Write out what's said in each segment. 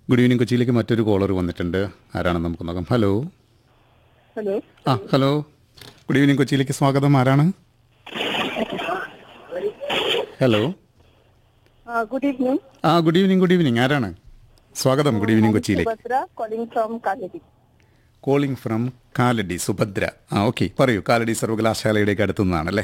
Good evening കൊച്ചിയിലേക്ക് മറ്റൊരു collar വന്നിട്ടുണ്ട് ആരാണെന്ന് നമുക്ക് നോക്കാം ഹലോ ഹലോ ആ ഹലോ ഗുഡ് ഈവനിങ് കൊച്ചിയിലേക്ക് സ്വാഗതം ആരാണ് ഹലോ ഗുഡ് ഈവനിങ് ആ ഗുഡ് ഈവനിങ് ഗുഡ് ഈവനിങ് ആരാണ് സ്വാഗതം ഗുഡ് ഈവനിങ് കൊച്ചിയിലേക്ക് Subhadra calling from Kalady calling from Kalady Subhadra ആ ഓക്കെ പറയൂ കാലടി സർവകലാശാലയുടെയൊക്കെ അടുത്തു നിന്നാണല്ലേ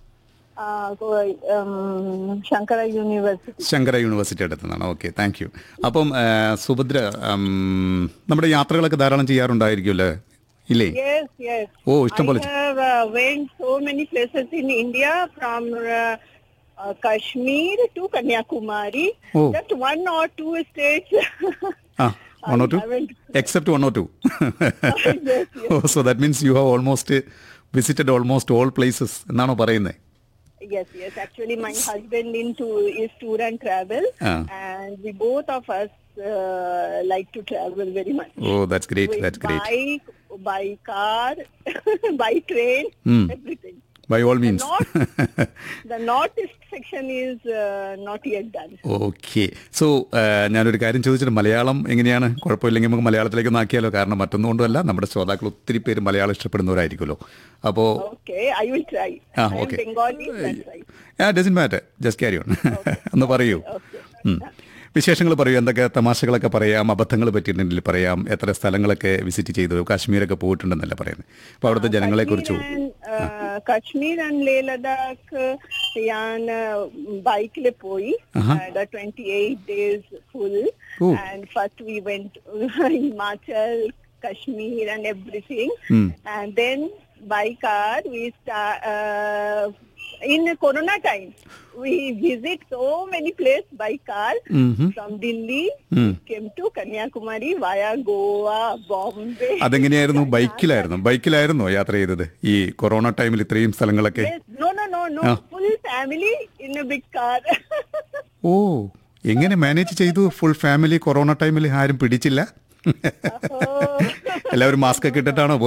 ശങ്കര യൂണിവേഴ്സിറ്റി ശങ്കര യൂണിവേഴ്സിറ്റി അടുത്ത് നിന്നാണ് ഓക്കെ താങ്ക് യു അപ്പം ആ, സുഭദ്ര ഉം, നമ്മുടെ യാത്രകളൊക്കെ ധാരാളം ചെയ്യാറുണ്ടായിരിക്കുമല്ലേ ഇല്ലേ Yes, yes. ഓ ഇഷ്ടം പോലെ I have uh, went so many places in India from uh, uh, Kashmir to Kanyakumari. Oh. Just one or two states. Ah one or two I haven't- except one or two yes, yes, so that means you have almost visited almost all places എന്നാണോ പറയുന്നത് yes, yes. Actually, my husband into is tour and travel, Ah. and we both of us uh, like to travel very much. Oh that's great With that's great bike, by car, by train, Hmm. everything. By all means The northeast section is uh, not yet done. Okay so ഞാനൊരു കാര്യം ചോദിച്ചിട്ട് മലയാളം എങ്ങനെയാണ് കുഴപ്പമില്ലെങ്കിൽ നമുക്ക് മലയാളത്തിലേക്ക് ഒന്ന് ആക്കിയാലോ കാരണം മറ്റൊന്നും കൊണ്ടുമല്ല നമ്മുടെ ശ്രോതാക്കൾ ഒത്തിരി പേര് മലയാളം ഇഷ്ടപ്പെടുന്നവരായിരിക്കുമല്ലോ അപ്പോൾ Okay, I will try. Ah, I am okay. Bengali, that's right. Doesn't matter just carry on ഒന്ന് പറയൂ Okay. ഉം. വിശേഷങ്ങൾ പറയൂ എന്തൊക്കെ തമാശകളൊക്കെ പറയാം അബദ്ധങ്ങൾ പറ്റിയിട്ടുണ്ടെങ്കിൽ പറയാം എത്ര സ്ഥലങ്ങളൊക്കെ വിസിറ്റ് ചെയ്തു കാശ്മീരൊക്കെ പോയിട്ടുണ്ടെന്നല്ല പറയുന്നത് അപ്പോൾ അവിടുത്തെ ജനങ്ങളെ കുറിച്ച് Kashmir and, uh, Kashmir and Leh Ladakh uh, ഞാൻ ബൈക്കിൽ പോയി the 28 days full Oh. and first we went Himachal Kashmir and everything Hmm. and then by car we start uh, in corona time we visit so many places by car Mhm. from Delhi Hmm. came to Kanyakumari via Goa Bombay അതെങ്ങനെയായിരുന്നു ബൈക്കിലായിരുന്നു ബൈക്കിലായിരുന്നോ യാത്ര ചെയ്തത് ഈ corona ടൈമിൽ ഇത്രയും സ്ഥലങ്ങളൊക്കെ Yes, no, no, no, no. Ah. Full family in a big car. ഓ എങ്ങനെ manage ചെയ്തു full family corona ടൈമിൽ ആരും പിടിച്ചില്ല oh. എല്ലാവരും മാസ്ക് ഒക്കെ ഇട്ടിട്ടാണോ